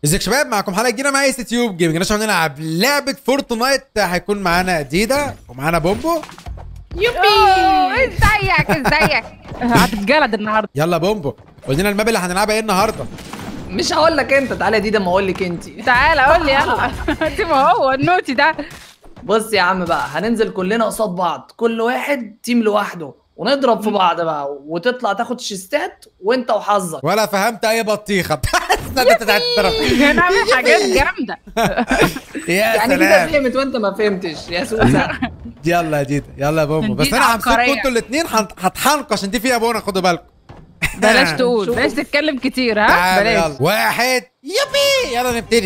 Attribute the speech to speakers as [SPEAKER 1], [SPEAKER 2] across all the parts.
[SPEAKER 1] ازيك يا شباب معاكم حلقه جديده مع اس تيوب جيمنج عشان نلعب لعبه فورتنايت هيكون معانا ديدا ومعانا بومبو
[SPEAKER 2] أوه، ازيك ازيك هتتجلد النهارده
[SPEAKER 1] يلا بومبو قول لنا الماب اللي هنلعبها ايه النهارده
[SPEAKER 3] مش هقول لك انت تعالى يا ديدا ما اقول لك انت
[SPEAKER 2] تعالى قول لي يلا دي ما هو النوتي ده
[SPEAKER 3] بص يا عم بقى هننزل كلنا قصاد بعض كل واحد تيم لوحده ونضرب في بعض بقى وتطلع تاخد شيستات وانت وحظك
[SPEAKER 1] ولا فهمت اي بطيخه استنى تتعترف
[SPEAKER 2] هنعمل حاجات جامده
[SPEAKER 1] يا
[SPEAKER 3] يعني كده
[SPEAKER 1] سلام
[SPEAKER 3] فهمت وانت ما فهمتش يا سوسه
[SPEAKER 1] يلا يا ديدا يلا يا بومبو بس
[SPEAKER 2] ديدا
[SPEAKER 1] انا همسككم
[SPEAKER 2] عبقرية.
[SPEAKER 1] انتوا الاثنين هتحنقوا عشان دي فيها بونا خدوا بالكم
[SPEAKER 2] بلاش تقول
[SPEAKER 3] شوف.
[SPEAKER 2] بلاش تتكلم كتير ها
[SPEAKER 1] تعالوا
[SPEAKER 2] بلاش
[SPEAKER 1] يلا واحد يبي يلا نبتدي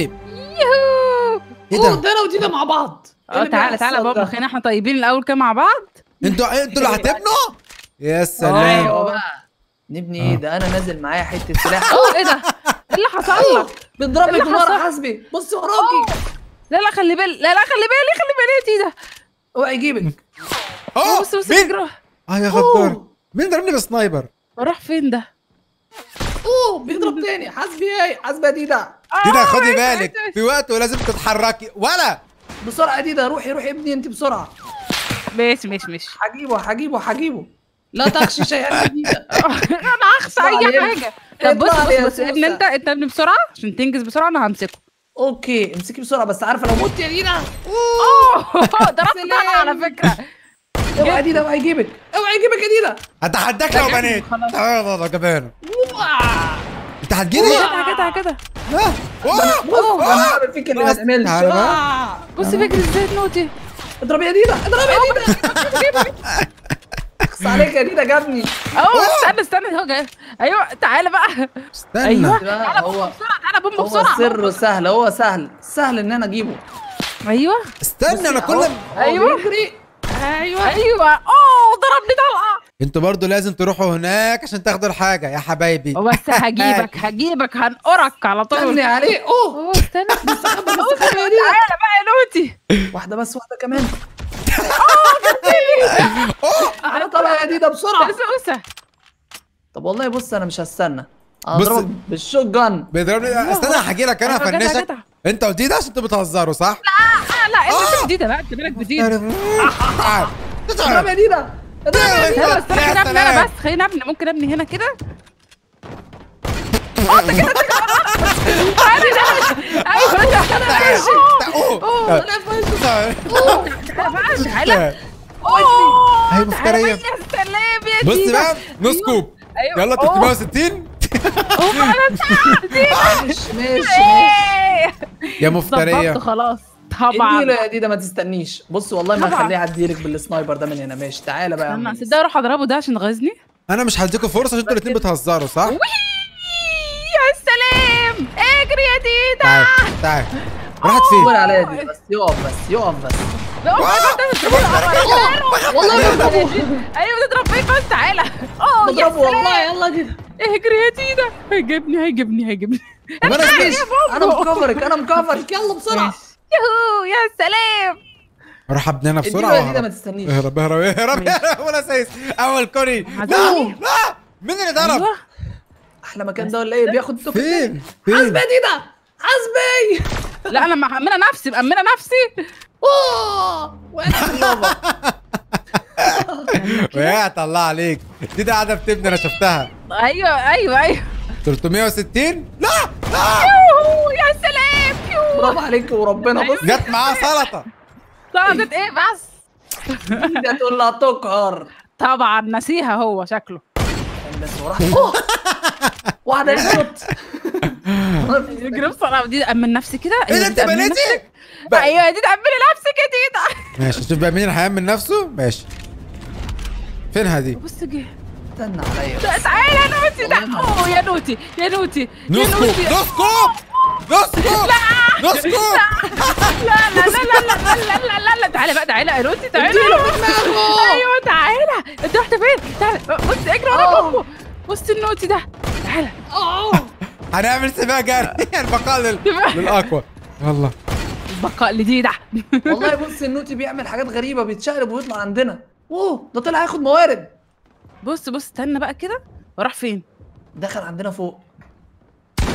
[SPEAKER 2] يوهو
[SPEAKER 1] ايه
[SPEAKER 3] اوه
[SPEAKER 1] ده
[SPEAKER 3] ده انا وديدا مع بعض إيه
[SPEAKER 2] اه
[SPEAKER 3] اللي
[SPEAKER 2] تعالى تعالى
[SPEAKER 3] بيحصل
[SPEAKER 2] بابا
[SPEAKER 3] ده؟
[SPEAKER 2] خلينا احنا طيبين الاول كده مع بعض
[SPEAKER 1] انتوا انتوا اللي هتبنوا يا سلام
[SPEAKER 3] ايوه بقى نبني ايه ده انا نازل معايا حته سلاح
[SPEAKER 2] اوه ايه ده ايه اللي حصل لك
[SPEAKER 3] بيضربني
[SPEAKER 2] اللي
[SPEAKER 3] من ورا
[SPEAKER 2] حصل؟
[SPEAKER 3] حسبي بص وراكي
[SPEAKER 2] لا لا خلي بالك لا لا خلي بالي خلي بالي يا تيدا
[SPEAKER 3] اوعى يجيبك
[SPEAKER 1] اه
[SPEAKER 2] بص بص
[SPEAKER 1] مين
[SPEAKER 2] بيجروا
[SPEAKER 1] اه يا غدار
[SPEAKER 3] أوه.
[SPEAKER 1] مين ضربني بسنايبر
[SPEAKER 2] بروح فين ده
[SPEAKER 3] اوه بيضرب تاني حسبي ايه حسبي يا ديدا
[SPEAKER 1] دينا
[SPEAKER 2] آه،
[SPEAKER 1] خدي
[SPEAKER 2] ماشي،
[SPEAKER 1] بالك
[SPEAKER 2] ماشي،
[SPEAKER 1] في وقت ولازم تتحركي ولا
[SPEAKER 3] بسرعه يا ديدا روحي روحي ابني انت بسرعه
[SPEAKER 2] ماشي ماشي ماشي
[SPEAKER 3] هجيبه هجيبه هجيبه لا تخشي شيئا يا ديدا
[SPEAKER 2] انا هخسر
[SPEAKER 3] اطلع
[SPEAKER 2] اي
[SPEAKER 3] عليه.
[SPEAKER 2] حاجه طب بص
[SPEAKER 3] اطلع
[SPEAKER 2] بص
[SPEAKER 3] عليه يا
[SPEAKER 2] بص ابن
[SPEAKER 3] سوسة.
[SPEAKER 2] انت انت ابني بسرعه عشان تنجز بسرعه انا همسكه
[SPEAKER 3] اوكي امسكي بسرعه بس عارفه لو مت يا دينا
[SPEAKER 2] اوه ضربت
[SPEAKER 3] سلام.
[SPEAKER 2] طبعا على فكره
[SPEAKER 3] اوعى يا ديدا اوعى يجيبك اوعى يجيبك يا ديدا
[SPEAKER 1] اتحداك لو
[SPEAKER 2] لا،
[SPEAKER 1] بنيت
[SPEAKER 2] خلاص.
[SPEAKER 1] تعالى والله جبان
[SPEAKER 3] واو.
[SPEAKER 1] انت هتجيلي
[SPEAKER 2] كده كده كده
[SPEAKER 1] لا أوه،
[SPEAKER 3] بص
[SPEAKER 1] أوه.
[SPEAKER 3] انا هعمل فيك اللي ما
[SPEAKER 1] بس
[SPEAKER 3] تعملش
[SPEAKER 1] تعالى بقى.
[SPEAKER 3] آه.
[SPEAKER 2] بص بيجري ازاي نوتي
[SPEAKER 3] اضرب يا ديدا اضرب يا ديدا اخص عليك يا ديدا جابني
[SPEAKER 2] اهو استنى استنى هو جاي ايوه تعالى بقى
[SPEAKER 1] استنى
[SPEAKER 2] أيوة.
[SPEAKER 3] بقى
[SPEAKER 2] تعالى
[SPEAKER 3] هو
[SPEAKER 2] بوم بسرعه تعالى بوم
[SPEAKER 3] هو
[SPEAKER 2] بسرعه
[SPEAKER 3] سره سهل هو سهل سهل ان انا اجيبه
[SPEAKER 2] ايوه
[SPEAKER 1] استنى انا
[SPEAKER 3] بصي،
[SPEAKER 1] كل
[SPEAKER 3] أهو،
[SPEAKER 1] ما-
[SPEAKER 3] أهو
[SPEAKER 2] أيوة.
[SPEAKER 3] بيجري
[SPEAKER 2] ايوه ايوه اوه ضربني طلقه
[SPEAKER 1] انتوا برضو لازم تروحوا هناك عشان تاخدوا الحاجه يا حبايبي
[SPEAKER 2] بس هجيبك هجيبك هنقرك على طول
[SPEAKER 3] استني عليه اوه
[SPEAKER 2] اوه استنى
[SPEAKER 3] مستخبى مستخبى يا ديدا
[SPEAKER 2] تعالى بقى يا نوتي
[SPEAKER 3] واحده بس واحده كمان انا طالع يا ديدا بسرعه
[SPEAKER 2] سوسه
[SPEAKER 3] طب والله بص انا مش هستنى انا
[SPEAKER 1] بص-
[SPEAKER 3] اضربك بالشوت جن
[SPEAKER 1] بيضربني استنى هحكي لك انا
[SPEAKER 2] أيوة، جدع،
[SPEAKER 1] هفنشك
[SPEAKER 2] جدع.
[SPEAKER 1] انت قلت ده عشان انتوا بتهزروا صح؟
[SPEAKER 2] آه لا
[SPEAKER 1] آه.
[SPEAKER 2] انت جديده بقى انت بالك جديد
[SPEAKER 1] تعال
[SPEAKER 3] اضرب يا ديدا اضرب يا ديدا
[SPEAKER 2] استنى استنى
[SPEAKER 1] يا
[SPEAKER 2] خليني ابني انا
[SPEAKER 1] سلام.
[SPEAKER 2] بس خليني ابني ممكن ابني هنا كده ايوه
[SPEAKER 1] تعال. أوه.
[SPEAKER 3] انا في وشه.
[SPEAKER 1] تعال.
[SPEAKER 2] تعالى بقى تعالى
[SPEAKER 1] هي
[SPEAKER 2] اوه
[SPEAKER 1] مفترية.
[SPEAKER 2] تعالى بقى، يا سلام يا
[SPEAKER 1] بص
[SPEAKER 2] دينا.
[SPEAKER 1] بقى نص
[SPEAKER 2] أيوة.
[SPEAKER 1] كوب
[SPEAKER 2] أيوة.
[SPEAKER 1] يلا
[SPEAKER 2] أوه.
[SPEAKER 1] 360
[SPEAKER 2] اوه انا تعالى
[SPEAKER 3] ماشي ماشي
[SPEAKER 2] إيه.
[SPEAKER 1] يا مفترية
[SPEAKER 2] ظبطت خلاص
[SPEAKER 3] اديله
[SPEAKER 2] طبعا
[SPEAKER 3] يا ديدا ما تستنيش بص والله ما
[SPEAKER 2] طبعا.
[SPEAKER 3] هخليها تديلك بالسنايبر ده من هنا ماشي تعالى بقى يا
[SPEAKER 2] استنى
[SPEAKER 3] عم
[SPEAKER 2] صدق اروح اضربه ده عشان غزني
[SPEAKER 1] انا مش هديكوا فرصة عشان انتوا الاتنين بتهزروا صح؟
[SPEAKER 2] وي يا سلام اجري يا ديدا
[SPEAKER 1] تعال تعال راحت
[SPEAKER 3] دور
[SPEAKER 1] فين؟
[SPEAKER 3] عليا يا ديدا بس يقف بس يقف بس
[SPEAKER 2] لا، والله ما انت بتضرب القمر.
[SPEAKER 3] والله بضربه
[SPEAKER 2] ايوه بتضرب فين بس تعالى اوه يا
[SPEAKER 3] بضربه والله
[SPEAKER 2] سلام
[SPEAKER 3] يلا ديدا
[SPEAKER 2] اجري يا ديدا هيجيبني هيجيبني هيجيبني
[SPEAKER 1] طب انا
[SPEAKER 3] ماشي انا مكفرك انا مكفرك يلا بسرعه
[SPEAKER 2] يوهو يا سلام
[SPEAKER 1] اروح ابني انا
[SPEAKER 3] اديله
[SPEAKER 1] بسرعة
[SPEAKER 3] يا ديدا ما
[SPEAKER 1] واهرب
[SPEAKER 3] تستنيش
[SPEAKER 1] اهرب اهرب اهرب اهرب ولا سايس اول كوري لا
[SPEAKER 2] عزيزي.
[SPEAKER 1] لا مين اللي ضرب؟
[SPEAKER 2] ايوه
[SPEAKER 3] احلى مكان ده ولا ايه بياخد توك
[SPEAKER 1] فين؟
[SPEAKER 3] حاسبي
[SPEAKER 1] فين؟
[SPEAKER 3] يا ديدا حاسبي
[SPEAKER 2] لا انا مأمنه نفسي مأمنه نفسي
[SPEAKER 3] اوه وقعت في اللعبه
[SPEAKER 1] وقعت الله عليك دي ده قاعدة بتبني انا شفتها
[SPEAKER 2] ايوه ايوه ايوه
[SPEAKER 1] 360 لا لا
[SPEAKER 2] يوهو يا سلام يوهو
[SPEAKER 3] برافو عليك وربنا بص
[SPEAKER 1] جت معاه سلطة
[SPEAKER 2] صعدت ايه بس
[SPEAKER 3] ديدا تقول لها تقهر
[SPEAKER 2] طبعا نسيها هو شكله
[SPEAKER 3] بس وراها أوه. واحده يشوت
[SPEAKER 2] يجري بسرعه دي امن نفسي كده
[SPEAKER 1] ايه ده انت
[SPEAKER 2] أمن
[SPEAKER 1] بنيتي؟
[SPEAKER 2] نفسك.
[SPEAKER 1] بقى-
[SPEAKER 2] ايوه يا دي امني نفسك يا ديدا
[SPEAKER 1] ماشي شوف بقى مين اللي هيأمن نفسه ماشي فينها دي؟
[SPEAKER 2] بص جه
[SPEAKER 3] استنى عليا
[SPEAKER 2] لا، تعالى يا نوتي ده
[SPEAKER 3] والله ما-
[SPEAKER 2] اوه يا نوتي يا نوتي يا
[SPEAKER 1] نص كوب
[SPEAKER 2] نوتي
[SPEAKER 1] نص كوب نص كوب نص كوب
[SPEAKER 2] لا لا لا لا لا لا لا لا لا تعالى بقى تعالى يا نوتي تعالى ايوه تعالى انت رحت فين تعالى بص اجري ورا
[SPEAKER 3] أوه.
[SPEAKER 2] بومبو بص النوتي ده تعالى
[SPEAKER 1] هنعمل سباق جري البقاء لل... للاقوى يلا
[SPEAKER 2] البقاء لديدة
[SPEAKER 3] والله بص النوتي بيعمل حاجات غريبه بيتشقلب ويطلع عندنا اوه ده طلع ياخد موارد
[SPEAKER 2] بص بص استنى بقى كده وراح فين
[SPEAKER 3] دخل عندنا فوق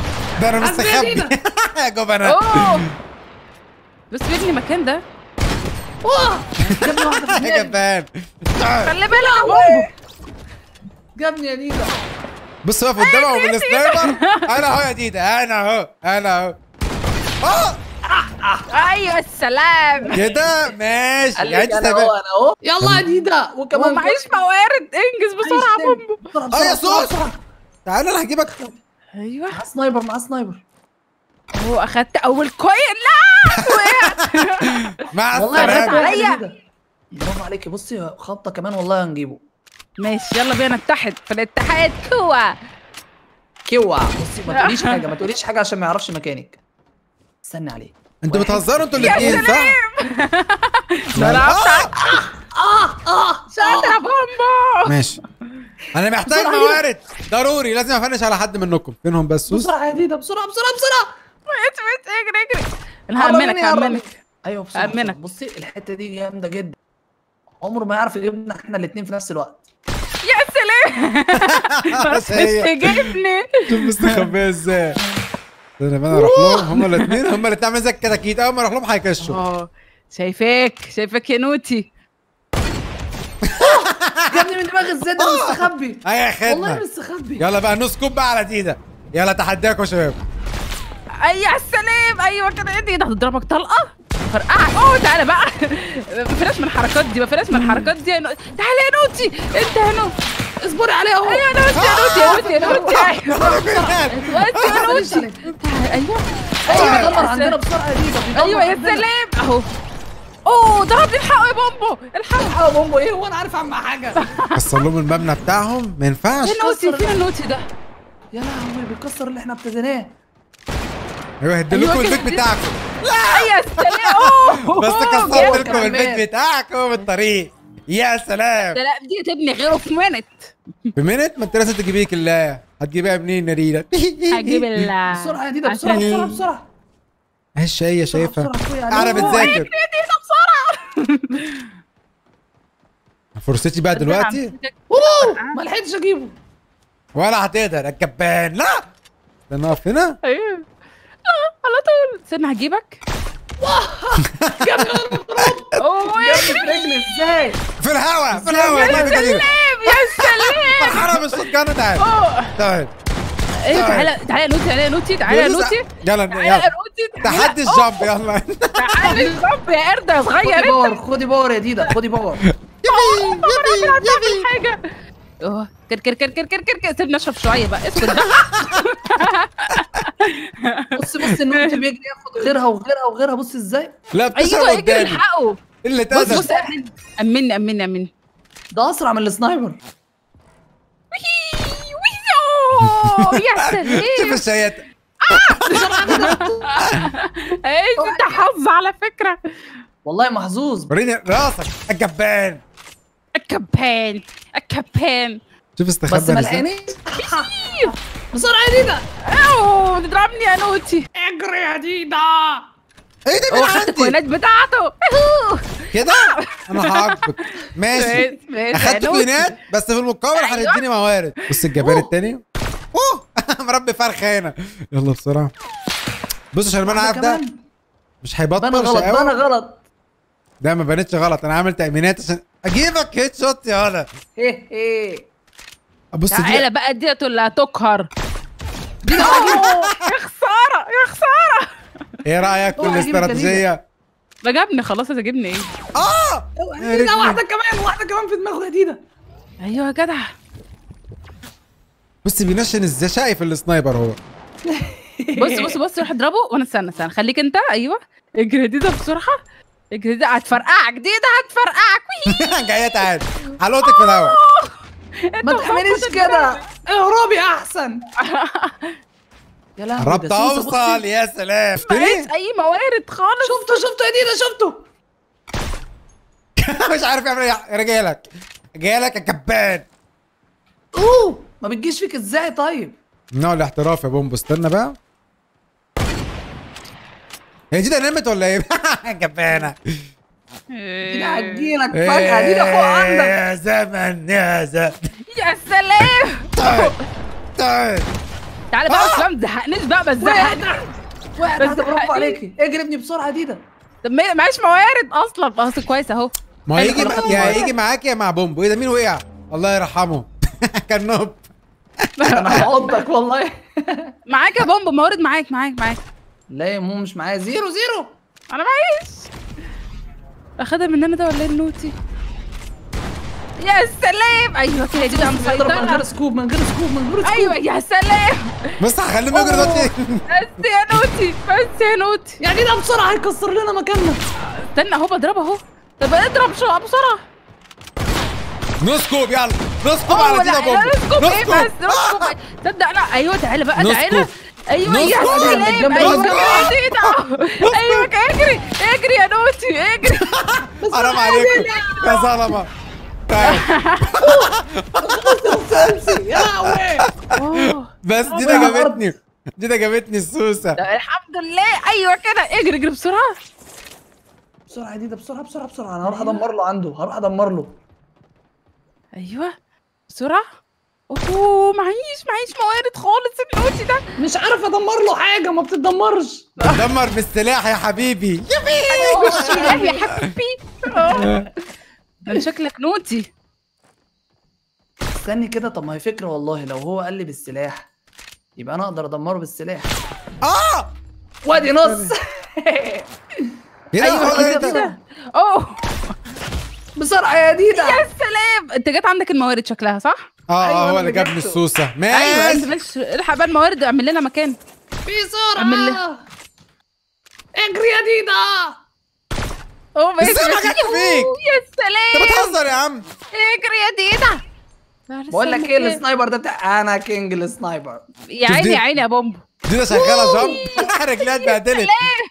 [SPEAKER 1] ده انا
[SPEAKER 3] حسبي
[SPEAKER 1] مستخبي
[SPEAKER 3] دينا.
[SPEAKER 1] يا جبنة
[SPEAKER 2] اوه بس فين المكان ده
[SPEAKER 3] واه جابني واحده في
[SPEAKER 1] يا
[SPEAKER 3] دماغي
[SPEAKER 1] جبان
[SPEAKER 2] خلي بالك يا بومبو
[SPEAKER 3] جابني يا ديدا
[SPEAKER 1] بص واقف قدامه بالسنايبر انا اهو يا ديدا انا اهو انا اهو اه
[SPEAKER 2] ايوه السلام
[SPEAKER 1] كده ماشي
[SPEAKER 3] قال
[SPEAKER 1] يعني
[SPEAKER 3] لك
[SPEAKER 1] انت
[SPEAKER 3] انا
[SPEAKER 1] تمام
[SPEAKER 3] اهو انا اهو يلا يا ديدا وكمان
[SPEAKER 2] ومعيش موارد انجز بسرعه يا بومبو
[SPEAKER 3] بسرعه
[SPEAKER 1] اه يا
[SPEAKER 3] بسرعه
[SPEAKER 1] سوس
[SPEAKER 3] بسرعه
[SPEAKER 1] تعالى انا هجيبك
[SPEAKER 2] ايوه
[SPEAKER 3] معاه سنايبر معاه سنايبر
[SPEAKER 2] هو اخدت اول كوين لا وقعت
[SPEAKER 1] مع
[SPEAKER 3] والله
[SPEAKER 1] السلامة
[SPEAKER 3] برافو
[SPEAKER 2] عليا.
[SPEAKER 3] يا ديدا. برافو عليكي بصي خبطه كمان والله هنجيبه
[SPEAKER 2] ماشي يلا بينا نتحد في الاتحاد كوا
[SPEAKER 3] كوا بصي ما تقوليش حاجه ما تقوليش حاجه عشان ما يعرفش مكانك استني عليه
[SPEAKER 1] انتوا
[SPEAKER 3] واحد.
[SPEAKER 1] بتهزروا انتوا
[SPEAKER 2] يا
[SPEAKER 1] الاثنين صح؟
[SPEAKER 2] لا، لا،
[SPEAKER 1] آه،
[SPEAKER 3] اه اه
[SPEAKER 2] شاطر يا بومبو
[SPEAKER 1] ماشي انا محتاج
[SPEAKER 3] بسرعة
[SPEAKER 1] موارد ضروري لازم افنش على حد منكم فينهم بس سوس
[SPEAKER 3] بسرعه يا ديدا بسرعه بسرعه بسرعه
[SPEAKER 2] ويت ويت اجري اجري انا هأمنك
[SPEAKER 3] قربيني، قربيني.
[SPEAKER 2] هأمنك
[SPEAKER 3] ايوه بسرعه
[SPEAKER 2] هأمنك.
[SPEAKER 3] بسرعة. بصي الحته دي جامده جدا عمره ما يعرف يجيبنا احنا الاثنين في نفس الوقت
[SPEAKER 2] يا سلام
[SPEAKER 1] بس هي
[SPEAKER 2] تجيبني
[SPEAKER 1] شوف مستخبيه ازاي انا بقى اروح لهم هما الاثنين هما الاثنين عاملين زي الكتاكيت اول ما اروح لهم هيكشوا
[SPEAKER 2] اه شايفاك شايفاك يا نوتي
[SPEAKER 3] جابني من دماغ ازاي ده مستخبي
[SPEAKER 1] اي يا
[SPEAKER 3] والله
[SPEAKER 1] خدمه
[SPEAKER 3] مستخبي
[SPEAKER 1] يلا بقى نص كوب بقى على ديدا يلا تحداكم يا شباب
[SPEAKER 2] اي يا سلام ايوه كده ايه ده هتضربك طلقه فرقعك اوه تعالى بقى ما فيناش من الحركات دي ما فيناش من الحركات دي يا نو... تعالى يا نوتي انت يا نوتي
[SPEAKER 3] اصبري عليه اهو
[SPEAKER 2] ايوه يا نوتي يا نوتي يا نوتي يا نوتي ايوه بس يا
[SPEAKER 3] معلش
[SPEAKER 2] نوتي
[SPEAKER 3] عليك.
[SPEAKER 2] تعالى، ايوه
[SPEAKER 3] ايوه
[SPEAKER 2] ايوه
[SPEAKER 3] بيدمر
[SPEAKER 2] يا
[SPEAKER 3] عندنا
[SPEAKER 2] سلام.
[SPEAKER 3] بسرعه يا ديدا بيدمر
[SPEAKER 2] ايوه يا
[SPEAKER 3] عندنا.
[SPEAKER 2] سلام اهو اوه ضربني الحقوا يا بومبو الحقوا
[SPEAKER 3] الحق يا بومبو ايه هو انا عارف اعمل حاجه
[SPEAKER 1] كسر لهم المبنى بتاعهم ما ينفعش
[SPEAKER 2] فين نوتي فين النوتي ده
[SPEAKER 3] يا لهوي بيكسر اللي احنا ابتديناه
[SPEAKER 1] ايوه هدي لكم
[SPEAKER 2] أيوة كده.
[SPEAKER 1] البيت بتاعكم
[SPEAKER 2] اي يا سلام اوه
[SPEAKER 1] بس كسرت
[SPEAKER 2] جامد.
[SPEAKER 1] لكم البيت بتاعكم بالطريق يا سلام
[SPEAKER 2] ده لا دي تبني غيره في منت
[SPEAKER 1] بمنت ما انت لازم تجيبيه كلها هتجيبها منين يا رينا
[SPEAKER 2] هجيب ال
[SPEAKER 3] بسرعه يا ديدا بسرعه
[SPEAKER 2] عشان-
[SPEAKER 3] بسرعه بسرعه
[SPEAKER 1] ايش هي
[SPEAKER 3] بسرعة،
[SPEAKER 1] شايفها
[SPEAKER 3] بسرعة، فوقي عليه.
[SPEAKER 1] انا
[SPEAKER 3] أوه،
[SPEAKER 1] بتذاكر
[SPEAKER 2] اجري يا دينا بسرعه
[SPEAKER 1] فرصتي بقى دلوقتي
[SPEAKER 3] اوه ما لحقتش اجيبه
[SPEAKER 1] ولا هتقدر الكبان لا استنى اقف هنا
[SPEAKER 2] ايوه آه، على طول استنى هجيبك
[SPEAKER 3] جابني وانا مضروب
[SPEAKER 2] اوه
[SPEAKER 3] جابني في رجلي ازاي
[SPEAKER 1] في الهوا في الهوا
[SPEAKER 2] يا
[SPEAKER 1] الله يبارك
[SPEAKER 2] سلام
[SPEAKER 1] فيك.
[SPEAKER 2] يا سلام
[SPEAKER 1] فرحانه بالشوت جان تعال
[SPEAKER 2] أوه.
[SPEAKER 1] تعال
[SPEAKER 2] ايوه تعالى تعالى يا نوتي تعالى يا نوتي تعالى يا نوتي
[SPEAKER 1] يلا
[SPEAKER 2] تعالى
[SPEAKER 1] يلا
[SPEAKER 2] يا نوتي تعالى.
[SPEAKER 1] تحدي
[SPEAKER 2] أوه،
[SPEAKER 1] الجامب يلا
[SPEAKER 2] تعالى الجنب يا قرد يا صغير
[SPEAKER 3] خدي
[SPEAKER 2] انت
[SPEAKER 3] باور خدي باور يا ديدا خدي باور
[SPEAKER 2] تعمل حاجه اوه كر كر كر كر كر كر كر سيبني اشرب شويه بقى اسكت بقى
[SPEAKER 3] بص بص النوت بيجري ياخد غيرها وغيرها وغيرها بص ازاي
[SPEAKER 1] لا بتشرب
[SPEAKER 2] ايوه اجري
[SPEAKER 1] قدامي
[SPEAKER 2] الحقه
[SPEAKER 1] اللي
[SPEAKER 2] بص
[SPEAKER 1] تقدر
[SPEAKER 2] بص امني امني امني امني
[SPEAKER 3] ده اسرع من السنايبر
[SPEAKER 2] ويهي، ويهو، يا
[SPEAKER 1] شوف
[SPEAKER 2] سلام
[SPEAKER 1] الشيات
[SPEAKER 2] ايه انت حظ على فكره
[SPEAKER 3] والله محظوظ
[SPEAKER 1] وريني راسك الجبان
[SPEAKER 2] الكبان الكبان
[SPEAKER 1] شوف
[SPEAKER 3] بس
[SPEAKER 1] استخبى
[SPEAKER 3] ما
[SPEAKER 1] ازاي
[SPEAKER 3] لحقنيش بسرعه يا ديدا
[SPEAKER 2] اوه تضربني يا نوتي
[SPEAKER 3] اجري يا ديدا
[SPEAKER 1] ايه ده
[SPEAKER 2] هو
[SPEAKER 1] من
[SPEAKER 2] خد
[SPEAKER 1] عندي
[SPEAKER 2] الكوينات بتاعته أوه.
[SPEAKER 1] كده انا هعاقبك ماشي
[SPEAKER 2] بس- بس يا
[SPEAKER 1] اخدت
[SPEAKER 2] نوتي.
[SPEAKER 1] كوينات بس في المقابل
[SPEAKER 2] أيوة.
[SPEAKER 1] هتديني موارد بص الجبان
[SPEAKER 3] أوه.
[SPEAKER 1] التاني اوه مربي فرخه هنا يلا بسرعه بص عشان ما انا عارف ده
[SPEAKER 3] كمان.
[SPEAKER 1] مش هيبطل
[SPEAKER 3] بنا غلط
[SPEAKER 1] شقاوة.
[SPEAKER 3] بنا غلط
[SPEAKER 1] ده ما بانتش غلط انا عامل تامينات عشان اجيبك هيد شوت يا ولا
[SPEAKER 3] ايه ايه
[SPEAKER 1] بص
[SPEAKER 2] تعالى
[SPEAKER 1] دي
[SPEAKER 2] بقى ديت اللي هتقهر
[SPEAKER 3] ديدا
[SPEAKER 2] يا خساره يا خساره
[SPEAKER 1] ايه رايك في
[SPEAKER 3] أوعى أجيبك يا
[SPEAKER 1] الاستراتيجيه
[SPEAKER 2] ده جابني خلاص ده جابني ايه
[SPEAKER 1] اه يا
[SPEAKER 3] ديدا
[SPEAKER 1] ريتني.
[SPEAKER 3] واحده كمان واحده كمان في دماغه يا ديدا
[SPEAKER 2] ايوه يا جدع
[SPEAKER 1] بص بينشن ازاي شايف السنايبر هو
[SPEAKER 2] بص بص بص روح اضربه وانا استنى استنى خليك انت ايوه اجري دي ده بسرعه اجري دي هتفرقعك دي ده هتفرقعك وي.
[SPEAKER 1] جايه تعالى هلوتك في الهواء
[SPEAKER 2] انت
[SPEAKER 3] ما
[SPEAKER 2] وصلت
[SPEAKER 3] تعمليش
[SPEAKER 2] الدرجة.
[SPEAKER 3] كده اهربي احسن يا لهوي
[SPEAKER 1] قربت
[SPEAKER 3] ده سوسة، بصي.
[SPEAKER 1] اوصل يا سلام
[SPEAKER 2] معيش
[SPEAKER 1] شفتني
[SPEAKER 2] اي موارد خالص
[SPEAKER 3] شفته شفته يا ديدا شفته
[SPEAKER 1] مش عارف يعمل ايه انا جاي لك جاي لك يا كبان
[SPEAKER 3] اوه ما بتجيش فيك ازاي طيب
[SPEAKER 1] نوع الاحتراف يا بومبو استنى بقى هي دي ده نمت ولا ايه؟ كبانه
[SPEAKER 3] ديدا هتجيلك فجأة ديدا فوق عندك
[SPEAKER 1] يا زمن يا زمن
[SPEAKER 2] يا سلام
[SPEAKER 1] تعال تعال
[SPEAKER 2] تعالى بقى
[SPEAKER 1] آه.
[SPEAKER 2] بس بقى ما تزهقنيش بقى بس
[SPEAKER 3] واحد
[SPEAKER 2] زهقني
[SPEAKER 3] تحت واحد
[SPEAKER 2] بس
[SPEAKER 3] تحت برافو
[SPEAKER 2] حقيقي.
[SPEAKER 3] عليكي اجري ابني بسرعه ديدا
[SPEAKER 2] طب ما- معيش موارد اصلا خلاص كويس اهو
[SPEAKER 1] ما هو
[SPEAKER 2] حلو،
[SPEAKER 1] يجي
[SPEAKER 2] خلاص.
[SPEAKER 1] يا يجي معاك يا مع بومبو ايه ده مين وقع الله يرحمه كان نوب
[SPEAKER 3] انا هعضك والله
[SPEAKER 2] معاك يا بومبو موارد معاك معاك معاك
[SPEAKER 3] لا يا مو مش معايا زيرو زيرو
[SPEAKER 2] انا معيش اخدها مننا ده ولا ايه النوتي يا سلام ايوه كده دي بقى
[SPEAKER 3] اضرب من غير
[SPEAKER 2] مسيطرة
[SPEAKER 3] سكوب من غير سكوب من غير سكوب
[SPEAKER 2] ايوه يا سلام
[SPEAKER 1] بص هخليهم يجروا دلوقتي
[SPEAKER 2] بس يا نوتي بس يا نوتي
[SPEAKER 3] يا ديدا بسرعه هيكسر لنا مكاننا
[SPEAKER 2] استنى اهو بضرب اهو طب اضرب بسرعه بسرعه
[SPEAKER 1] نسكوب يلا نسكوب
[SPEAKER 2] اه
[SPEAKER 1] على
[SPEAKER 2] لا
[SPEAKER 1] دينا
[SPEAKER 2] لا
[SPEAKER 1] بومبو
[SPEAKER 2] نسكب ايه بس
[SPEAKER 1] نسكوب
[SPEAKER 2] نسكب تصدق لا ايوه تعالى بقى
[SPEAKER 1] نسكب.
[SPEAKER 2] تعالى ايوه يا
[SPEAKER 1] نسكب.
[SPEAKER 2] سلام
[SPEAKER 3] الجنب
[SPEAKER 2] ايوه
[SPEAKER 3] نسكب.
[SPEAKER 2] يا ديدا ايوه اجري اجري يا نوتي اجري
[SPEAKER 1] حرام عليكم يا ظلمه تعال
[SPEAKER 3] امسي يا لهوي
[SPEAKER 2] اه
[SPEAKER 1] بس دينا جابتني دينا جابتني السوسه
[SPEAKER 2] ده الحمد لله ايوه كده اجري اجري بسرعه
[SPEAKER 3] بسرعه يا ديدا بسرعه بسرعه بسرعه انا هروح ادمر له عنده هروح ادمر له
[SPEAKER 2] ايوه بسرعه اوه معيش معيش موارد خالص النوتي ده
[SPEAKER 3] مش عارف ادمر له حاجه ما بتدمرش
[SPEAKER 1] دمر بالسلاح يا حبيبي
[SPEAKER 2] أوه، يا حبيبي آه. ده شكلك نوتي
[SPEAKER 3] استني كده طب ما هي فكره والله لو هو قال لي بالسلاح يبقى انا اقدر ادمره بالسلاح
[SPEAKER 1] اه
[SPEAKER 3] وادي نص
[SPEAKER 1] ايه ده
[SPEAKER 2] ايوه
[SPEAKER 1] هو ده
[SPEAKER 2] كده
[SPEAKER 1] إيه ده؟
[SPEAKER 2] كده اوه
[SPEAKER 3] بسرعه يا ديدا
[SPEAKER 2] يا سلام انت جت عندك الموارد شكلها صح؟
[SPEAKER 1] اه
[SPEAKER 3] أيوة،
[SPEAKER 1] اه هو
[SPEAKER 3] أنا
[SPEAKER 1] اللي جابني
[SPEAKER 3] جبته.
[SPEAKER 1] السوسه
[SPEAKER 2] ايوه انت
[SPEAKER 1] ماشي
[SPEAKER 2] مش الحق بقى الموارد اعمل لنا مكان اعمل لي-
[SPEAKER 3] بسرعه اجري يا ديدا
[SPEAKER 2] اوه ماشي
[SPEAKER 1] إزاي ما
[SPEAKER 2] ماشي.
[SPEAKER 1] جاتش فيك؟
[SPEAKER 2] أوه، يا
[SPEAKER 1] انت
[SPEAKER 2] سلام
[SPEAKER 1] بتهزر يا عم
[SPEAKER 2] اجري يا ديدا لا، لسه
[SPEAKER 3] بقول لك ايه
[SPEAKER 2] المكان.
[SPEAKER 3] السنايبر ده بتاع انا كينج السنايبر
[SPEAKER 2] يا
[SPEAKER 1] شوف
[SPEAKER 2] عيني
[SPEAKER 1] دي.
[SPEAKER 2] يا عيني يا بومبو
[SPEAKER 1] دينا شغاله جامب رجليها اتبهدلت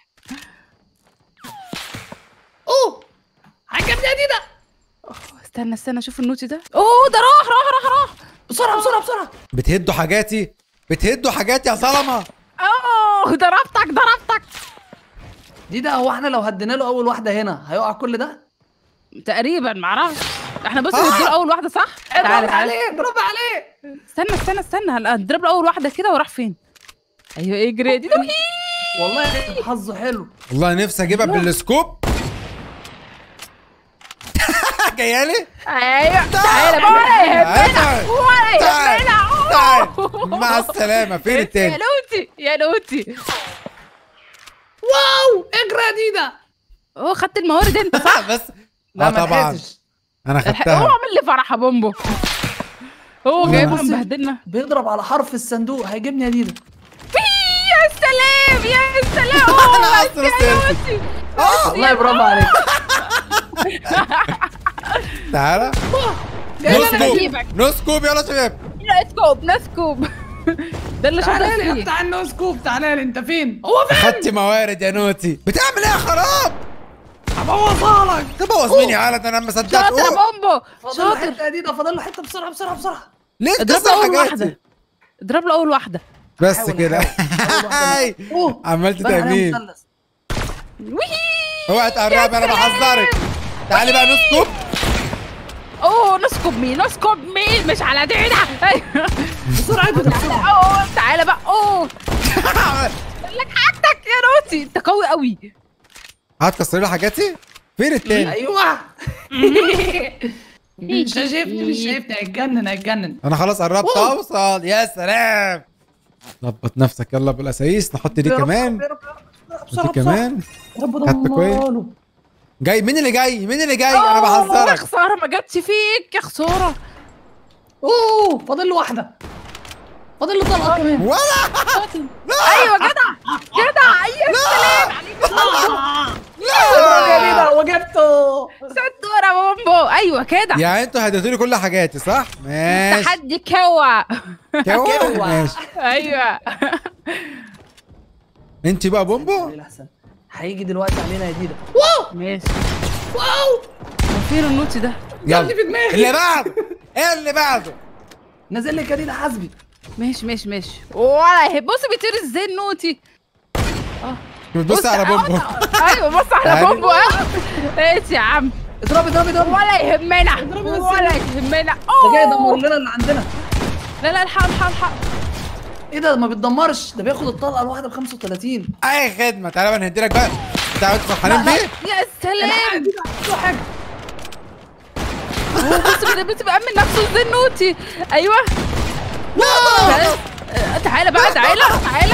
[SPEAKER 3] اوه عجبني يا ديدا
[SPEAKER 2] استنى استنى اشوف النوتي ده اوه ده راح راح راح راح
[SPEAKER 3] بسرعه بسرعه بسرعه
[SPEAKER 1] بتهدوا حاجاتي بتهدوا حاجاتي يا ظلمه
[SPEAKER 2] اوه ضربتك ضربتك
[SPEAKER 3] ديدا هو احنا لو هدينا له اول واحده هنا هيقع كل ده
[SPEAKER 2] تقريبا معرفش احنا بص
[SPEAKER 1] آه.
[SPEAKER 2] نديله اول واحده صح؟ تعالى
[SPEAKER 3] برافو
[SPEAKER 2] تعالى
[SPEAKER 3] عليه برافو عليه
[SPEAKER 2] استنى استنى استنى هلا هنضرب له اول واحده كده وراح فين؟ ايوه اجري يا ديدا
[SPEAKER 3] والله حظه حلو
[SPEAKER 1] والله نفسي اجيبها بالسكوب جايالي
[SPEAKER 2] ايوه تعالى بقى ولا يهمنا
[SPEAKER 1] تعال.
[SPEAKER 2] ولا
[SPEAKER 1] تعال.
[SPEAKER 2] يهمنا
[SPEAKER 1] تعال.
[SPEAKER 2] أوه.
[SPEAKER 1] مع السلامه فين
[SPEAKER 2] يا
[SPEAKER 1] التاني
[SPEAKER 2] نوتي يا نوتي
[SPEAKER 3] واو اجري يا ديدا
[SPEAKER 2] اوه خدت الموارد انت صح؟
[SPEAKER 1] بس
[SPEAKER 3] لا
[SPEAKER 1] اه
[SPEAKER 3] ما
[SPEAKER 1] طبعا
[SPEAKER 3] لحقتش.
[SPEAKER 1] انا
[SPEAKER 2] اوه
[SPEAKER 1] خدتها
[SPEAKER 2] اعمل لي فرح يا بومبو هو
[SPEAKER 1] لا.
[SPEAKER 2] جايبها
[SPEAKER 3] بص.
[SPEAKER 2] مبهدلنا
[SPEAKER 3] بيضرب على حرف الصندوق هيجيبني يا ديدا
[SPEAKER 2] يا سلام يا سلام اوه
[SPEAKER 1] أنا
[SPEAKER 2] بس
[SPEAKER 1] أصلاً
[SPEAKER 2] يا
[SPEAKER 1] استلمت.
[SPEAKER 2] نوتي
[SPEAKER 1] اه
[SPEAKER 3] والله برافو عليك
[SPEAKER 1] تعالى
[SPEAKER 2] جاي
[SPEAKER 1] نو
[SPEAKER 2] انا
[SPEAKER 1] سكوب
[SPEAKER 2] اجيبك
[SPEAKER 1] نو سكوب يلا شباب
[SPEAKER 2] نسكوب نسكوب ده اللي شاطر
[SPEAKER 3] تعالى لي
[SPEAKER 2] فيه
[SPEAKER 3] بتاع النو سكوب تعالى لي انت فين هو فين
[SPEAKER 1] اخدت موارد يا نوتي بتعمل ايه يا خراب
[SPEAKER 3] هبوظها لك
[SPEAKER 1] تبوظ مين يا عالم انا ما صدقت
[SPEAKER 2] شاطر يا
[SPEAKER 1] أوه.
[SPEAKER 2] بومبو
[SPEAKER 3] فاضل له
[SPEAKER 2] شاطر
[SPEAKER 3] حته يا ديدا فاضل له حته بسرعه بسرعه بسرعه
[SPEAKER 1] ليه
[SPEAKER 2] اضرب له
[SPEAKER 1] تكسر
[SPEAKER 2] اول
[SPEAKER 1] حاجاتي
[SPEAKER 2] واحده اضرب له اول واحده
[SPEAKER 1] بس
[SPEAKER 3] حاول،
[SPEAKER 1] كده
[SPEAKER 3] حاول. أول واحدة.
[SPEAKER 1] هاي.
[SPEAKER 3] أوه.
[SPEAKER 1] عملت
[SPEAKER 3] بان عليها
[SPEAKER 1] تأمين
[SPEAKER 3] مثلث.
[SPEAKER 2] ويهي
[SPEAKER 1] اوعى تقرب انا بحذرك تعالي بقى نسكب
[SPEAKER 2] اوه نسكب مين نسكب مين مش على دينا أيوة.
[SPEAKER 3] بسرعه يا ديدا بسرعه
[SPEAKER 2] اوه تعالى بقى اوه قال لك حاجتك يا نوتي انت قوي قوي
[SPEAKER 1] هتكسر لي حاجاتي فين التاني
[SPEAKER 3] ايوه مش شايفني مش شايفني هيتجنن هيتجنن
[SPEAKER 1] انا خلاص قربت
[SPEAKER 3] أوه.
[SPEAKER 1] اوصل يا سلام ظبط نفسك يلا بالاسايس نحط دي
[SPEAKER 3] يا رب،
[SPEAKER 1] كمان
[SPEAKER 3] يا رب، يا رب، بسرعه
[SPEAKER 1] ودي
[SPEAKER 3] بسرعه
[SPEAKER 1] كمان
[SPEAKER 3] يا رب
[SPEAKER 1] خدت كويس.
[SPEAKER 3] دمره له.
[SPEAKER 1] جاي مين اللي جاي مين اللي جاي انا
[SPEAKER 2] أوه، يا
[SPEAKER 1] بحذرك
[SPEAKER 2] خساره ما جاتش فيك يا خساره
[SPEAKER 3] اوه فاضل له واحده فاضل له طلقه كمان
[SPEAKER 1] ولا
[SPEAKER 2] ايوه جدع جدع يا سلام عليك
[SPEAKER 3] اضرب يا ديدا وجبته
[SPEAKER 2] ستورة يا بومبو ايوه كده
[SPEAKER 1] يعني انتوا هديتوا لي كل حاجاتي صح ماشي
[SPEAKER 2] تحدي كوا
[SPEAKER 1] كوا
[SPEAKER 3] كوا.
[SPEAKER 1] ماشي
[SPEAKER 2] ايوه
[SPEAKER 1] انت بقى بومبو
[SPEAKER 3] احسن هيجي دلوقتي علينا يا ديدا
[SPEAKER 2] ماشي
[SPEAKER 3] واو
[SPEAKER 2] فين النوتي ده
[SPEAKER 1] يلا
[SPEAKER 3] جابني في دماغي.
[SPEAKER 1] اللي بعده ايه اللي بعده
[SPEAKER 3] نازل لك يا ديدا حاسبي
[SPEAKER 2] ماشي ماشي ماشي ولا يهب بص بيطير ازاي النوتي
[SPEAKER 1] بتبص على بومبو
[SPEAKER 2] ايوه بص على
[SPEAKER 1] تعالي.
[SPEAKER 2] بومبو اه ايش يا عم
[SPEAKER 3] اضربي اضربي اضربي
[SPEAKER 2] ولا يهمنا
[SPEAKER 3] اضربي بس.
[SPEAKER 2] ولا يهمنا
[SPEAKER 3] ده جاي يدمر
[SPEAKER 2] اوه
[SPEAKER 3] لنا اللي عندنا
[SPEAKER 2] لا لا الحق الحق الحق
[SPEAKER 3] ايه ده ما بيتدمرش ده بياخد الطلقه الواحده ب 35
[SPEAKER 1] اي خدمه تعالى بقى نهدي لك بقى تعالى انتوا فرحانين بيه
[SPEAKER 2] يا سلام
[SPEAKER 3] دي بقى حاجه
[SPEAKER 2] هو بص كده بس بأمن نفسه الزنوتي ايوه بس. آه، تعالى بقى تعالى تعالى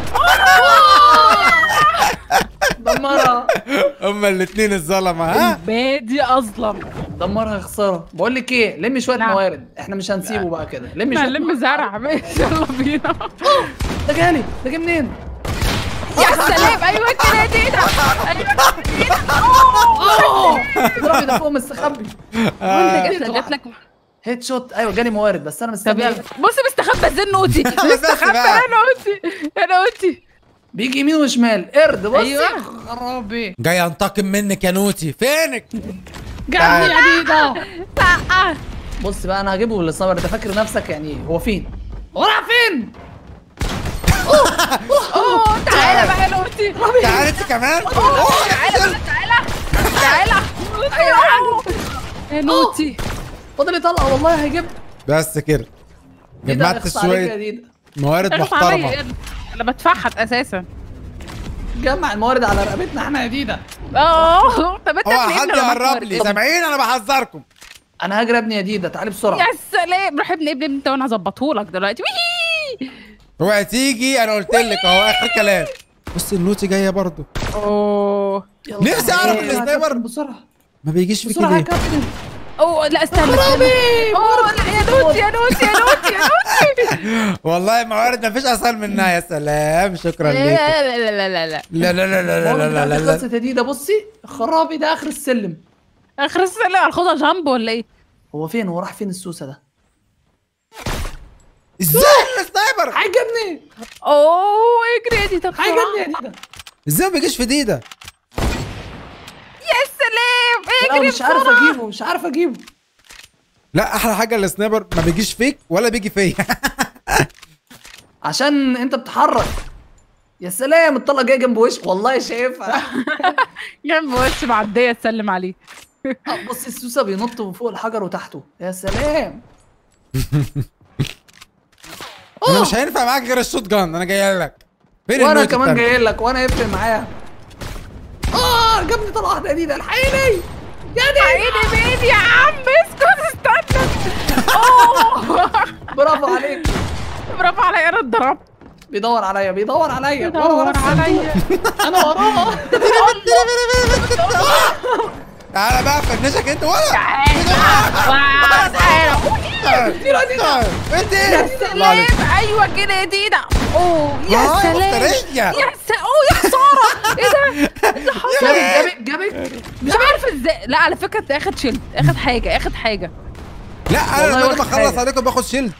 [SPEAKER 3] دمرها
[SPEAKER 1] هما الاثنين الظلمه ها
[SPEAKER 2] بادي اظلم
[SPEAKER 3] دمرها يا خساره بقول لك ايه لمي شويه
[SPEAKER 2] نعم.
[SPEAKER 3] موارد احنا مش هنسيبه بقى كده لمي شويه
[SPEAKER 2] نلم زرع ماشي يلا بينا
[SPEAKER 3] ده جالي ده جه منين
[SPEAKER 2] يا سلام ايوه كده دي ده ايوه كده
[SPEAKER 3] اه اضربي ده فوق مستخبي
[SPEAKER 2] وانت جات لك جات لك
[SPEAKER 3] هيد شوت ايوه جالي موارد بس انا
[SPEAKER 2] طب
[SPEAKER 3] مستني
[SPEAKER 2] يلا بص مستخبى الزنوتي
[SPEAKER 1] بس
[SPEAKER 2] مستخبى
[SPEAKER 1] بقى.
[SPEAKER 2] انا قلتي انا قلتي
[SPEAKER 3] بيجي يمين وشمال قرد بصي
[SPEAKER 2] أيوة.
[SPEAKER 3] خرابي
[SPEAKER 1] جاي انتقم منك يا نوتي فينك
[SPEAKER 3] جابني يا ديدا
[SPEAKER 2] لا
[SPEAKER 3] بص بقى انا هجيبه للصبر انت فاكر نفسك يعني ايه هو فين هو راح فين
[SPEAKER 2] اوه تعالى بقى انا قلتي
[SPEAKER 1] تعالى انت كمان
[SPEAKER 2] تعالى بقى تعالى تعالى ايوه يا نوتي
[SPEAKER 3] فاضل لي طلقه والله هيجيب
[SPEAKER 1] بس كده
[SPEAKER 3] ديدا
[SPEAKER 1] جمعت
[SPEAKER 3] اخص عليك يا
[SPEAKER 1] شويه
[SPEAKER 3] ديدا
[SPEAKER 1] موارد
[SPEAKER 2] اخص عليا
[SPEAKER 1] محترمه
[SPEAKER 2] يلا. انا بتفحت اساسا
[SPEAKER 3] جمع الموارد على رقبتنا احنا يا ديدا
[SPEAKER 2] اه طب انت
[SPEAKER 1] هو
[SPEAKER 2] منين
[SPEAKER 1] حد
[SPEAKER 2] لما
[SPEAKER 1] يقرب لي
[SPEAKER 2] توري؟
[SPEAKER 1] سامعين انا بحذركم
[SPEAKER 3] انا هجري ابني يا ديدا تعالي بسرعه
[SPEAKER 2] يا سلام روح ابني ابني انت وانا هظبطه لك دلوقتي ويهي
[SPEAKER 1] اوعي تيجي انا قلت لك اهو اخر كلام بص النوتي جايه برضو
[SPEAKER 2] اوه
[SPEAKER 3] يلا.
[SPEAKER 1] نفسي أعرف
[SPEAKER 3] إيه،
[SPEAKER 1] السنايبر.
[SPEAKER 3] يا كابتن بسرعه
[SPEAKER 1] ما بيجيش فيك
[SPEAKER 3] بسرعه يا
[SPEAKER 1] ليه
[SPEAKER 3] كابتن
[SPEAKER 2] اوه لا استنى
[SPEAKER 3] خرابي!
[SPEAKER 2] استنى اوه لا يا نوتي يا نوتي يا نوتي يا نوتي
[SPEAKER 1] والله موارد ما فيش اسهل منها يا سلام شكرا ليكم
[SPEAKER 2] لا لا لا لا لا
[SPEAKER 1] لا لا لا لا لا
[SPEAKER 3] الموارد
[SPEAKER 1] لا لا
[SPEAKER 3] بتاعتي
[SPEAKER 1] لا
[SPEAKER 3] خلصت يا ديدا بصي خرابي ده اخر السلم
[SPEAKER 2] اخر السلم هاخدها جامب ولا ايه؟
[SPEAKER 3] هو فين هو راح فين السوسه ده
[SPEAKER 1] ازاي السنايبر
[SPEAKER 3] هيجيبني
[SPEAKER 2] اوه اجري يا دي طب
[SPEAKER 3] هيجيبني
[SPEAKER 2] بسرعة.
[SPEAKER 3] يا ديدا
[SPEAKER 1] ازاي ما بيجيش في ديدا
[SPEAKER 2] يا سلام
[SPEAKER 3] لا
[SPEAKER 2] اجري
[SPEAKER 3] مش عارف
[SPEAKER 2] بسرعة.
[SPEAKER 3] اجيبه مش عارف اجيبه
[SPEAKER 1] لا احلى حاجه السنايبر ما بيجيش فيك ولا بيجي فيا
[SPEAKER 3] عشان انت بتتحرك يا سلام الطلقه جايه جنب وش والله شايفها
[SPEAKER 2] جنب وش معديه تسلم عليه
[SPEAKER 3] آه، بصي السوسه بينط من فوق الحجر وتحته يا سلام
[SPEAKER 1] انا مش هينفع معاك غير الشوت جان انا جاي لك فين
[SPEAKER 3] وانا
[SPEAKER 1] النوتي
[SPEAKER 3] كمان
[SPEAKER 1] التانية؟
[SPEAKER 3] جاي لك وانا يفرق معايا اه جابني طلقه واحده جديده الحقيني يا دي
[SPEAKER 2] عيني بايدي يا عم اسكت استنى اوه
[SPEAKER 3] برافو عليك
[SPEAKER 2] برافو عليا انا اتضربت
[SPEAKER 3] بيدور عليا بيدور عليا وانا
[SPEAKER 2] دور
[SPEAKER 3] ورا
[SPEAKER 2] عليا
[SPEAKER 3] انا وراه
[SPEAKER 1] تعالى بقى فنشك انت ولا
[SPEAKER 2] تعالى تعالى
[SPEAKER 1] انت
[SPEAKER 2] يا سلام ايوه كده يا دينا اوه يا
[SPEAKER 1] آه،
[SPEAKER 2] سلام
[SPEAKER 1] مفترية.
[SPEAKER 2] يا سلام اوه يا خساره ايه ده؟ ايه اللي حصل؟
[SPEAKER 3] جابك جابك جابك
[SPEAKER 2] مش عارف ازاي لا على فكره انت اخد شيلد اخد حاجه اخد حاجه
[SPEAKER 1] لا انا
[SPEAKER 3] والله
[SPEAKER 1] لما
[SPEAKER 3] واخد
[SPEAKER 1] بخلص
[SPEAKER 3] حاجة.
[SPEAKER 1] عليكم باخد شيلد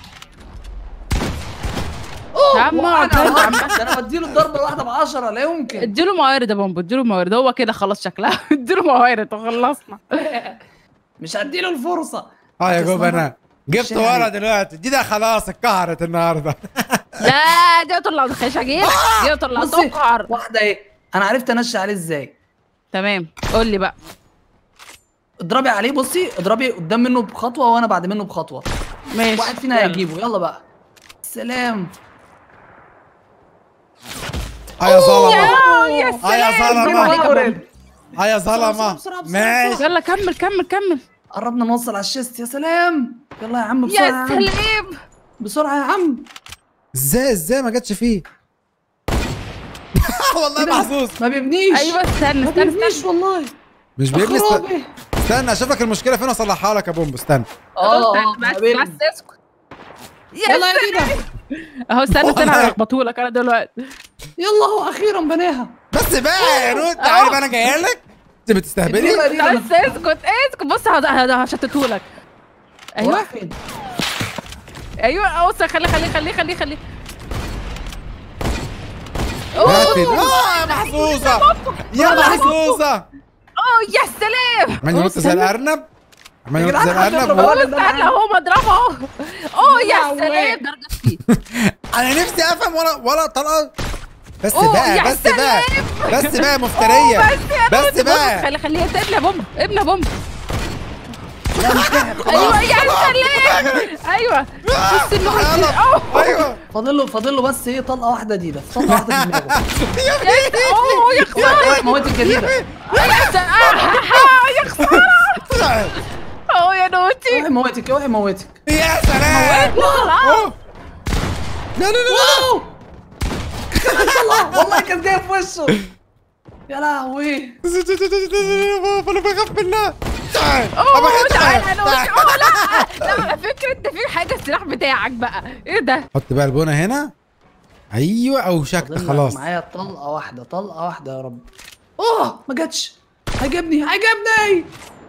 [SPEAKER 2] يا عم
[SPEAKER 3] وقعنا.
[SPEAKER 2] اقعد.
[SPEAKER 3] ده انا بديله الضربه الواحده ب 10 لا يمكن
[SPEAKER 2] اديله موارد يا بومبو اديله موارد هو كده خلاص شكلها اديله موارد وخلصنا
[SPEAKER 3] مش هديله الفرصه
[SPEAKER 1] اه يا جوب انا جبت
[SPEAKER 3] شايف.
[SPEAKER 1] ورا دلوقتي دي ده خلاص اتكهرت النهارده
[SPEAKER 2] لا دي طلع مش هجيب دي طلع
[SPEAKER 3] بصي
[SPEAKER 2] تقعر
[SPEAKER 3] واحده ايه انا عرفت انشي عليه ازاي
[SPEAKER 2] تمام قول لي بقى
[SPEAKER 3] اضربي عليه بصي اضربي قدام منه بخطوه وانا بعد منه بخطوه
[SPEAKER 2] ماشي
[SPEAKER 3] واحد فينا هيجيبه يلا بقى سلام
[SPEAKER 1] اه يا ظلمه
[SPEAKER 2] يا يا
[SPEAKER 1] اه يا
[SPEAKER 2] سلام
[SPEAKER 1] ظلمه
[SPEAKER 2] عليك يا بومبو.
[SPEAKER 1] اه يا
[SPEAKER 3] بسرعة،
[SPEAKER 1] ظلمه
[SPEAKER 3] بسرعة، بسرعة،
[SPEAKER 1] ماشي
[SPEAKER 2] يلا كمل كمل كمل
[SPEAKER 3] قربنا نوصل على الشيست يا سلام يلا يا عم بسرعه
[SPEAKER 2] يا
[SPEAKER 3] يا عم
[SPEAKER 2] سلام
[SPEAKER 3] بسرعه يا عم
[SPEAKER 1] ازاي ازاي ما جاتش فيه والله محظوظ
[SPEAKER 3] ما بيبنيش
[SPEAKER 2] ايوه استنى
[SPEAKER 3] ما
[SPEAKER 2] استنى
[SPEAKER 3] بيبنيش
[SPEAKER 2] استنى
[SPEAKER 3] والله
[SPEAKER 1] مش بيبني است...
[SPEAKER 3] خرابي
[SPEAKER 1] استنى اشوف لك المشكله فين واصلحها لك يا بومبو استنى
[SPEAKER 3] اه
[SPEAKER 2] استنى،
[SPEAKER 3] اه
[SPEAKER 2] بس
[SPEAKER 3] ما بيبني.
[SPEAKER 2] بس اسكت يا
[SPEAKER 3] يلا يا
[SPEAKER 2] سلام
[SPEAKER 3] ديدا
[SPEAKER 2] اهو استنى استنى
[SPEAKER 1] والله.
[SPEAKER 2] هلخبطه لك انا دلوقتي
[SPEAKER 3] يلا هو اخيرا بناها
[SPEAKER 1] بس بقى يا نوت تعالى بقى انا جاي لك انت بتستهبلي
[SPEAKER 3] يلا يا ديدا
[SPEAKER 2] بس اسكت اسكت بص هشتته لك
[SPEAKER 3] هو
[SPEAKER 2] ايوه
[SPEAKER 3] راح فين
[SPEAKER 2] ايوه بص خلي خلي خلي خلي خلي
[SPEAKER 1] راحت فين اه يا محظوظه يا محظوظه
[SPEAKER 2] اوه يا سلام
[SPEAKER 1] عمال ينط زي الارنب عمال
[SPEAKER 3] يا
[SPEAKER 1] ينط زي
[SPEAKER 3] جدعان حد
[SPEAKER 1] الارنب
[SPEAKER 3] يضرب
[SPEAKER 1] و-
[SPEAKER 3] الولد.
[SPEAKER 2] استنى اهو بضربه اهو اوه يا
[SPEAKER 3] يا
[SPEAKER 2] سلام
[SPEAKER 3] واد.
[SPEAKER 2] درجة فيه
[SPEAKER 1] انا نفسي افهم ولا ولا طلقه بس
[SPEAKER 2] أوه،
[SPEAKER 1] بقى
[SPEAKER 2] يا
[SPEAKER 1] بس بقى
[SPEAKER 2] سلام.
[SPEAKER 1] بس بقى مفتريه
[SPEAKER 2] بس يا
[SPEAKER 1] بس
[SPEAKER 2] نوتي،
[SPEAKER 1] بقى
[SPEAKER 2] خلي خليها ابن بوم ابن بوم ايوه يا سلام ايوه بص النوتي اوه
[SPEAKER 1] ايوه
[SPEAKER 3] فاضل له فاضل له بس ايه طلقه واحده ديده طلقه واحده في دماغه
[SPEAKER 2] اوه يا خساره
[SPEAKER 3] موتك يا ديده
[SPEAKER 2] يا سلام يا خساره اوه يا نوتي
[SPEAKER 3] اوعي موتك اوعي موتك
[SPEAKER 1] يا سلام أوه. لا لا لا لا
[SPEAKER 3] واو طلقه والله كان جاي في وشه يا لهوي
[SPEAKER 1] انا بخاف منها تعال
[SPEAKER 2] اوه
[SPEAKER 1] أبغى-
[SPEAKER 2] تعالى يا
[SPEAKER 1] تعال.
[SPEAKER 2] نوتي اوه لا لا على فكره انت في حاجه السلاح بتاعك بقى ايه ده
[SPEAKER 1] حط بقى البونه هنا ايوه او شك
[SPEAKER 3] فاضل لك
[SPEAKER 1] خلاص
[SPEAKER 3] معايا طلقه واحده طلقه واحده يا رب اوه ما جاتش هيجيبني هيجيبني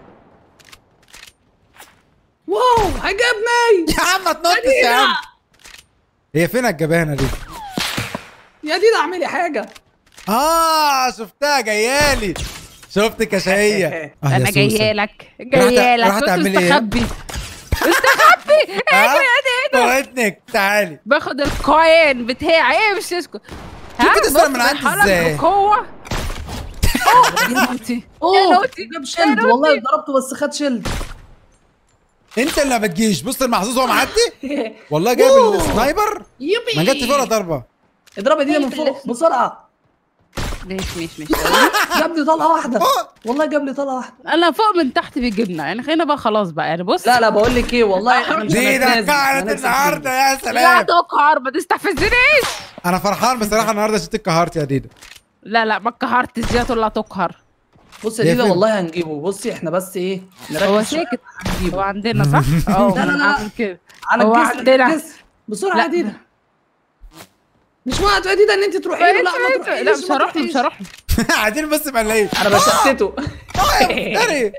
[SPEAKER 3] واو هيجيبني
[SPEAKER 1] يا عم ما تنطش يا عم هي فين الجبانه دي
[SPEAKER 3] يا دينا اعملي حاجه
[SPEAKER 1] اه شفتها جايالي شفتك يا شقيه آه يا
[SPEAKER 2] انا
[SPEAKER 1] سوسة.
[SPEAKER 2] جايه لك جايه لك
[SPEAKER 1] راح
[SPEAKER 2] بص
[SPEAKER 1] تعملي إيه؟
[SPEAKER 2] مستخبي مستخبي
[SPEAKER 1] آه؟
[SPEAKER 2] اجري يا دينا
[SPEAKER 1] وعدنك تعالي
[SPEAKER 2] باخد الكوين بتاعي ايه مش تسكت
[SPEAKER 1] ممكن تسرق
[SPEAKER 2] بص
[SPEAKER 1] من عندي
[SPEAKER 2] بحاولك
[SPEAKER 1] إزاي؟
[SPEAKER 2] بقوه اوه يا نوتي يا
[SPEAKER 3] اوه
[SPEAKER 2] نوتي
[SPEAKER 3] جاب شيلد والله ضربته بس خد شيلد
[SPEAKER 1] انت اللي ما بتجيش بص المحظوظ هو معدي والله جايب
[SPEAKER 3] أوه.
[SPEAKER 1] السنايبر
[SPEAKER 3] يبي
[SPEAKER 1] ما جاتش ولا ضربه
[SPEAKER 3] اضربها دي من فوق بسرعه
[SPEAKER 2] ماشي ماشي ماشي
[SPEAKER 3] جاب لي طلقه واحده
[SPEAKER 1] أوه.
[SPEAKER 3] والله جاب لي طلقه واحده
[SPEAKER 2] انا فوق من تحت بيجيبنا يعني خلينا بقى خلاص بقى يعني بص
[SPEAKER 3] لا لا بقول لك ايه والله احنا مش
[SPEAKER 1] دي ده
[SPEAKER 3] هنتنازل،
[SPEAKER 1] كانت
[SPEAKER 3] هنكسب
[SPEAKER 1] النهارده يا
[SPEAKER 2] لا
[SPEAKER 1] سلام
[SPEAKER 2] تقهر ما تستفزنيش
[SPEAKER 1] انا فرحان بصراحه النهارده عشان اتقهرت يا ديدا
[SPEAKER 2] لا لا ما قهرتش دي لا تقهر
[SPEAKER 3] بص يا
[SPEAKER 1] هي
[SPEAKER 3] ديدا
[SPEAKER 1] فين؟
[SPEAKER 3] والله هنجيبه بصي احنا بس ايه
[SPEAKER 2] هو
[SPEAKER 3] نركز شوية
[SPEAKER 2] ساكت هو
[SPEAKER 3] هنجيبه
[SPEAKER 2] عندنا صح؟ اه
[SPEAKER 3] لا، لا، لا.
[SPEAKER 2] نعمل كده
[SPEAKER 3] على
[SPEAKER 2] هو
[SPEAKER 3] الجسر
[SPEAKER 2] عندنا.
[SPEAKER 3] الجسر. بسرعه
[SPEAKER 2] لا.
[SPEAKER 3] يا ديدا مش وقت يا ديدا ان انت تروحي له لا ما تروحيش
[SPEAKER 2] لا مش
[SPEAKER 3] ما
[SPEAKER 2] هروح له
[SPEAKER 3] تروحيش.
[SPEAKER 2] مش هروح له
[SPEAKER 1] قاعدين بس مقلقين
[SPEAKER 3] انا بشتته
[SPEAKER 1] داري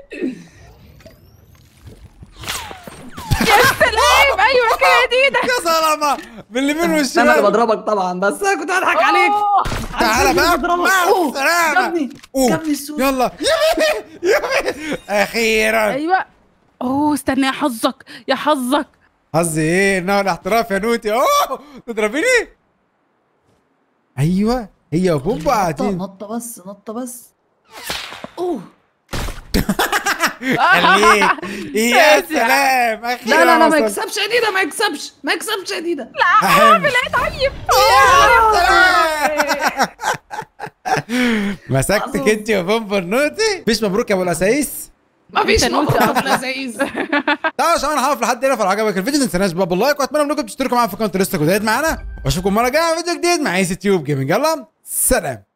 [SPEAKER 2] يا سلام ايوه كده يا ديدا
[SPEAKER 1] يا سلامة باليمين
[SPEAKER 3] انا اللي
[SPEAKER 1] والشمال
[SPEAKER 3] بضربك طبعا بس انا كنت هضحك عليك
[SPEAKER 2] أوه.
[SPEAKER 1] تعالى بقى
[SPEAKER 3] بضربك.
[SPEAKER 1] مع
[SPEAKER 3] أوه،
[SPEAKER 1] السلامة
[SPEAKER 3] جابني
[SPEAKER 1] أوه.
[SPEAKER 3] جابني السوق
[SPEAKER 1] يلا يمين يمين اخيرا
[SPEAKER 2] ايوه اوه استنى يا حظك يا حظك
[SPEAKER 1] حظي ايه انه الاحتراف يا نوتي اوه تضربيني ايوه هي وبومبا
[SPEAKER 3] نطه
[SPEAKER 1] قاعدين
[SPEAKER 3] نطه بس نطه بس اوه
[SPEAKER 1] خليك يا
[SPEAKER 2] يا
[SPEAKER 1] سلام اخيرا
[SPEAKER 3] لا لا لا ما
[SPEAKER 1] وصلت.
[SPEAKER 3] يكسبش يا ديدا ما يكسبش ما يكسبش يا ديدا
[SPEAKER 1] أحب.
[SPEAKER 2] ايه طيب
[SPEAKER 1] مسكتك انت يا بومبا النوتي مفيش مبروك يا ابو الاسايس
[SPEAKER 3] ما فيش
[SPEAKER 2] أنت نوتي
[SPEAKER 3] مبروك يا لذيذ
[SPEAKER 1] تعالوا يا شباب انا هقف لحد هنا فلو عجبك الفيديو ما تنساناش بقى باللايك واتمنى منكم تشتركوا معانا في قناه لسه جداد معانا واشوفكم مره جايه في فيديو جديد مع ايس تيوب جيمنج يلا سلام